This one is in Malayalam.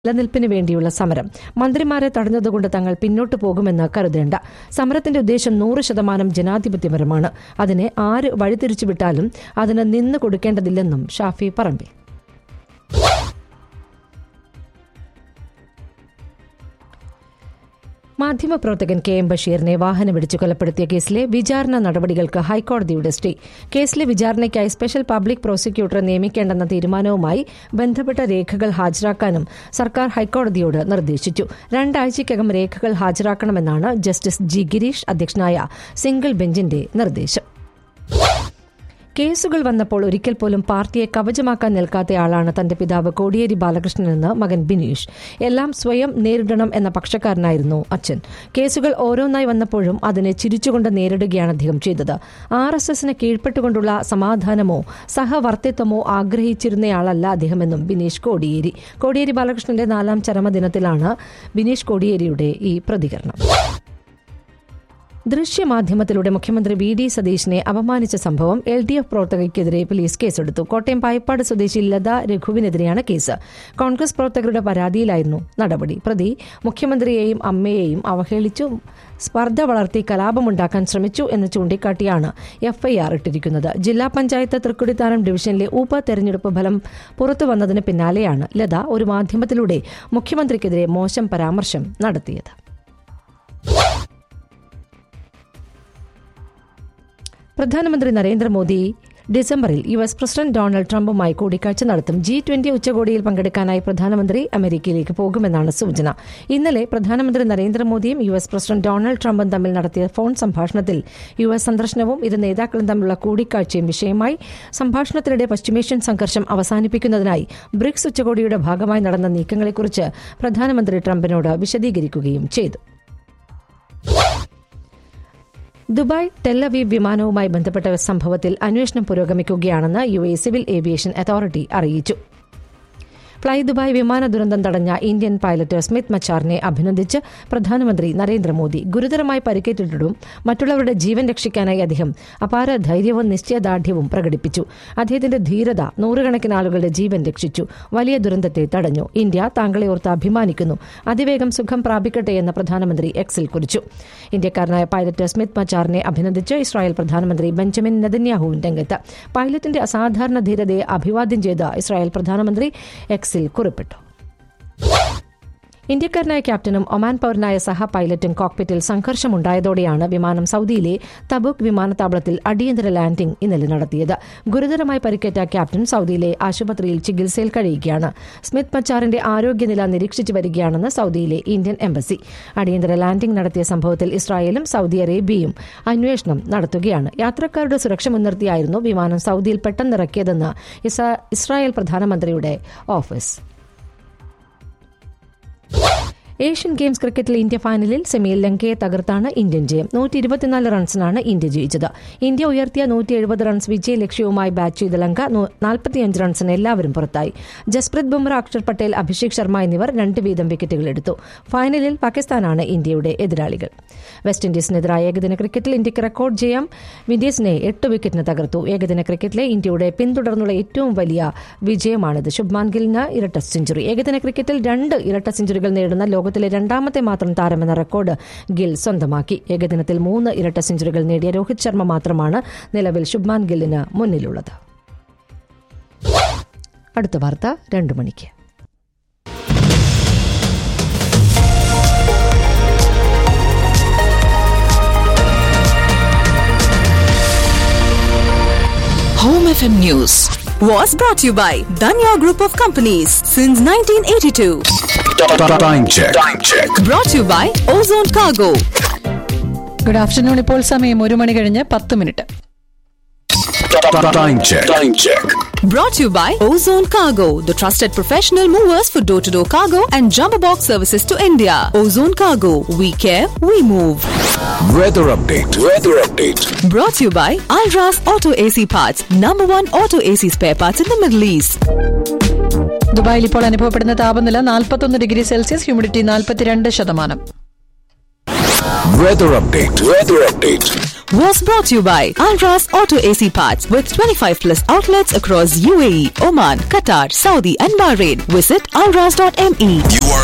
നിലനിൽപ്പിന് വേണ്ടിയുള്ള സമരം മന്ത്രിമാരെ തടഞ്ഞതുകൊണ്ട് തങ്ങൾ പിന്നോട്ടു പോകുമെന്ന് കരുതേണ്ട സമരത്തിന്റെ ഉദ്ദേശം നൂറ് ശതമാനം ജനാധിപത്യപരമാണ് അതിനെ ആര് വഴിതിരിച്ചുവിട്ടാലും അതിന് നിന്ന് കൊടുക്കേണ്ടതില്ലെന്നും ഷാഫി പറമ്പിൽ മാധ്യമപ്രവർത്തകൻ കെ എം ബഷീറിനെ വാഹനമിടിച്ച് കൊലപ്പെടുത്തിയ കേസിലെ വിചാരണ നടപടികൾക്ക് ഹൈക്കോടതിയുടെ സ്റ്റേ കേസിലെ വിചാരണയ്ക്കായി സ്പെഷ്യൽ പബ്ലിക് പ്രോസിക്യൂട്ടറെ നിയമിക്കേണ്ടെന്ന തീരുമാനവുമായി ബന്ധപ്പെട്ട രേഖകൾ ഹാജരാക്കാനും സർക്കാർ ഹൈക്കോടതിയോട് നിർദ്ദേശിച്ചു രണ്ടാഴ്ചയ്ക്കകം രേഖകൾ ഹാജരാക്കണമെന്നാണ് ജസ്റ്റിസ് ജി ഗിരീഷ് അധ്യക്ഷനായ സിംഗിൾ ബെഞ്ചിന്റെ നിർദ്ദേശം കേസുകൾ വന്നപ്പോൾ ഒരിക്കൽ പോലും പാർട്ടിയെ കവചമാക്കാൻ നിൽക്കാത്തയാളാണ് തന്റെ പിതാവ് കോടിയേരി ബാലകൃഷ്ണനെന്ന് മകൻ ബിനീഷ് എല്ലാം സ്വയം നേരിടണം എന്ന പക്ഷക്കാരനായിരുന്നു അച്ഛൻ കേസുകൾ ഓരോന്നായി വന്നപ്പോഴും അതിനെ ചിരിച്ചുകൊണ്ട് നേരിടുകയാണ് അദ്ദേഹം ചെയ്തത് ആർ എസ് എസിന് കീഴ്പ്പെട്ടുകൊണ്ടുള്ള സമാധാനമോ സഹവർത്തിത്വമോ ആഗ്രഹിച്ചിരുന്നയാളല്ല അദ്ദേഹമെന്നും ബിനീഷ് കോടിയേരി കോടിയേരി ബാലകൃഷ്ണന്റെ നാലാം ചരമദിനത്തിലാണ് ബിനീഷ് കോടിയേരിയുടെ ഈ പ്രതികരണം ദൃശ്യമാധ്യമത്തിലൂടെ മുഖ്യമന്ത്രി വി ഡി സതീശിനെ അപമാനിച്ച സംഭവം എൽ ഡി എഫ് പ്രവർത്തകയ്ക്കെതിരെ പോലീസ് കേസെടുത്തു കോട്ടയം പായപ്പാട് സ്വദേശി ലത രഘുവിനെതിരെയാണ് കേസ് കോൺഗ്രസ് പ്രവർത്തകരുടെ പരാതിയിലായിരുന്നു നടപടി പ്രതി മുഖ്യമന്ത്രിയെയും അമ്മയെയും അവഹേളിച്ചു സ്പർദ്ധ വളർത്തി കലാപമുണ്ടാക്കാൻ ശ്രമിച്ചു എന്ന് ചൂണ്ടിക്കാട്ടിയാണ് എഫ്ഐആർ ഇട്ടിരിക്കുന്നത് ജില്ലാ പഞ്ചായത്ത് തൃക്കുടിത്താനം ഡിവിഷനിലെ ഉപ തെരഞ്ഞെടുപ്പ് ഫലം പുറത്തു വന്നതിന് പിന്നാലെയാണ് ലത ഒരു മാധ്യമത്തിലൂടെ മുഖ്യമന്ത്രിക്കെതിരെ മോശം പരാമർശം നടത്തിയത് പ്രധാനമന്ത്രി നരേന്ദ്രമോദി ഡിസംബറിൽ യു എസ് പ്രസിഡന്റ് ഡൊണാൾഡ് ട്രംപുമായി കൂടിക്കാഴ്ച നടത്തും ജി ട്വന്റി ഉച്ചകോടിയിൽ പങ്കെടുക്കാനായി പ്രധാനമന്ത്രി അമേരിക്കയിലേക്ക് പോകുമെന്നാണ് സൂചന ഇന്നലെ പ്രധാനമന്ത്രി നരേന്ദ്രമോദിയും യു എസ് പ്രസിഡന്റ് ഡൊണാൾഡ് ട്രംപും തമ്മിൽ നടത്തിയ ഫോൺ സംഭാഷണത്തിൽ യു എസ് സന്ദർശനവും ഇരു നേതാക്കളും തമ്മിലുള്ള കൂടിക്കാഴ്ചയും വിഷയമായി സംഭാഷണത്തിനിടെ പശ്ചിമേഷ്യൻ സംഘർഷം അവസാനിപ്പിക്കുന്നതിനായി ബ്രിക്സ് ഉച്ചകോടിയുടെ ഭാഗമായി നടന്ന നീക്കങ്ങളെക്കുറിച്ച് പ്രധാനമന്ത്രി ട്രംപിനോട് വിശദീകരിക്കുകയും ചെയ്തു ദുബായ് ടെല്ലവീവ് വിമാനവുമായി ബന്ധപ്പെട്ട സംഭവത്തിൽ അന്വേഷണം പുരോഗമിക്കുകയാണെന്ന് U A civil aviation authority അറിയിച്ചു ഫ്ലൈ ദുബായ് വിമാന ദുരന്തം തടഞ്ഞ ഇന്ത്യൻ പൈലറ്റ് സ്മിത്ത് മച്ചാറിനെ അഭിനന്ദിച്ച് പ്രധാനമന്ത്രി നരേന്ദ്രമോദി ഗുരുതരമായി പരിക്കേറ്റിട്ടും മറ്റുള്ളവരുടെ ജീവൻ രക്ഷിക്കാനായി അദ്ദേഹം അപാര ധൈര്യവും നിശ്ചയദാർഢ്യവും പ്രകടിപ്പിച്ചു അദ്ദേഹത്തിന്റെ ധീരത നൂറുകണക്കിന് ആളുകളുടെ ജീവൻ രക്ഷിച്ചു വലിയ ദുരന്തത്തെ തടഞ്ഞു ഇന്ത്യ താങ്കളെ ഓർത്ത് അഭിമാനിക്കുന്നു അതിവേഗം സുഖം പ്രാപിക്കട്ടെ എന്ന് പ്രധാനമന്ത്രി എക്സിൽ കുറിച്ചു ഇന്ത്യക്കാരനായ പൈലറ്റ് സ്മിത്ത് മച്ചാറിനെ അഭിനന്ദിച്ച് ഇസ്രായേൽ പ്രധാനമന്ത്രി ബെഞ്ചമിൻ നെതന്യാഹുവും രംഗത്ത് പൈലറ്റിന്റെ അസാധാരണ ധീരതയെ അഭിവാദ്യം ചെയ്ത ഇസ്രായേൽ പ്രധാനമന്ത്രി എക്സിൽ കുറിപ്പിട്ടു ഇന്ത്യക്കാരനായ ക്യാപ്റ്റനും ഒമാൻ പൌരനായ സഹ പൈലറ്റും കോക്പിറ്റിൽ സംഘർഷമുണ്ടായതോടെയാണ് വിമാനം സൌദിയിലെ തബുക് വിമാനത്താവളത്തിൽ അടിയന്തര ലാൻഡിംഗ് ഇന്നലെ നടത്തിയത് ഗുരുതരമായി പരിക്കേറ്റ ക്യാപ്റ്റൻ സൌദിയിലെ ആശുപത്രിയിൽ ചികിത്സയിൽ കഴിയുകയാണ് സ്മിത്ത് മച്ചാറിന്റെ ആരോഗ്യനില നിരീക്ഷിച്ചു വരികയാണെന്ന് സൌദിയിലെ ഇന്ത്യൻ എംബസി അടിയന്തര ലാൻഡിംഗ് നടത്തിയ സംഭവത്തിൽ ഇസ്രായേലും സൌദി അറേബ്യയും അന്വേഷണം നടത്തുകയാണ് യാത്രക്കാരുടെ സുരക്ഷ മുൻനിർത്തിയായിരുന്നു വിമാനം സൌദിയിൽ പെട്ടെന്നിറക്കിയതെന്ന് ഇസ്രായേൽ പ്രധാനമന്ത്രിയുടെ ഓഫീസ് ഏഷ്യൻ ഗെയിംസ് ക്രിക്കറ്റിൽ ഇന്ത്യ ഫൈനലിൽ സെമിയിൽ ലങ്കയെ തകർത്താണ് ഇന്ത്യൻ ജയം നൂറ്റി ഇരുപത്തിനാല് റൺസിനാണ് ഇന്ത്യ ജയിച്ചത് ഇന്ത്യ ഉയർത്തിയ നൂറ്റി എഴുപത് റൺസ് വിജയ ലക്ഷ്യവുമായി ബാറ്റ് ചെയ്ത ലങ്ക നാൽപ്പത്തിയഞ്ച് റൺസിന് എല്ലാവരും പുറത്തായി ജസ്പ്രീത് ബുംറ അക്ഷർ പട്ടേൽ അഭിഷേക് ശർമ്മ എന്നിവർ രണ്ട് വീതം വിക്കറ്റുകൾ എടുത്തു ഫൈനലിൽ പാകിസ്ഥാനാണ് ഇന്ത്യയുടെ എതിരാളികൾ വെസ്റ്റ് ഇൻഡീസിനെതിരായ ഏകദിന ക്രിക്കറ്റിൽ ഇന്ത്യക്ക് റെക്കോർഡ് ജയം വിൻഡീസിനെ എട്ട് വിക്കറ്റിന് തകർത്തു ഏകദിന ക്രിക്കറ്റിലെ ഇന്ത്യയുടെ പിന്തുടർന്നുള്ള ഏറ്റവും വലിയ വിജയമാണിത് ശുഭ്മാൻ ഗിലിന് ഇരട്ട സെഞ്ചുറി ഏകദിന ക്രിക്കറ്റിൽ രണ്ട് ഇരട്ട സെഞ്ചുറികൾ നേടുന്ന ലോക ലോകത്തിലെ രണ്ടാമത്തെ മാത്രം താരമെന്ന റെക്കോർഡ് ഗിൽ സ്വന്തമാക്കി ഏകദിനത്തിൽ മൂന്ന് ഇരട്ട സെഞ്ചുറികൾ നേടിയ രോഹിത് ശർമ്മ മാത്രമാണ് നിലവിൽ ശുഭ്മാൻ ഗില്ലിന് മുന്നിലുള്ളത് അടുത്ത വാർത്ത രണ്ടു മണിക്ക് Home FM News was brought to you by Danya Group of Companies since 1982. Time check. Time check. Brought to you by Ozone Cargo. Good afternoon ഇപ്പോൾ സമയം ഒരു മണി കഴിഞ്ഞ് പത്ത് minute Time check. Time check. Brought to you by Ozone Cargo, the trusted professional movers for door to door cargo and jumbo box services to India. Ozone Cargo, we care, we move. Weather update. Weather update. Brought to you by Alras Auto AC Parts, number one auto AC spare parts in the Middle East. ദുബായിൽ ഇപ്പോൾ അനുഭവപ്പെടുന്ന താപനില നാൽപ്പത്തൊന്ന് ഡിഗ്രി സെൽഷ്യസ് ഹ്യൂമിഡിറ്റി നാൽപ്പത്തിരണ്ട് ശതമാനം Weather update. Weather update. was brought to you by Alras Auto AC Parts with 25 plus outlets across UAE, Oman, Qatar, Saudi, and Bahrain. Visit alras.me. You are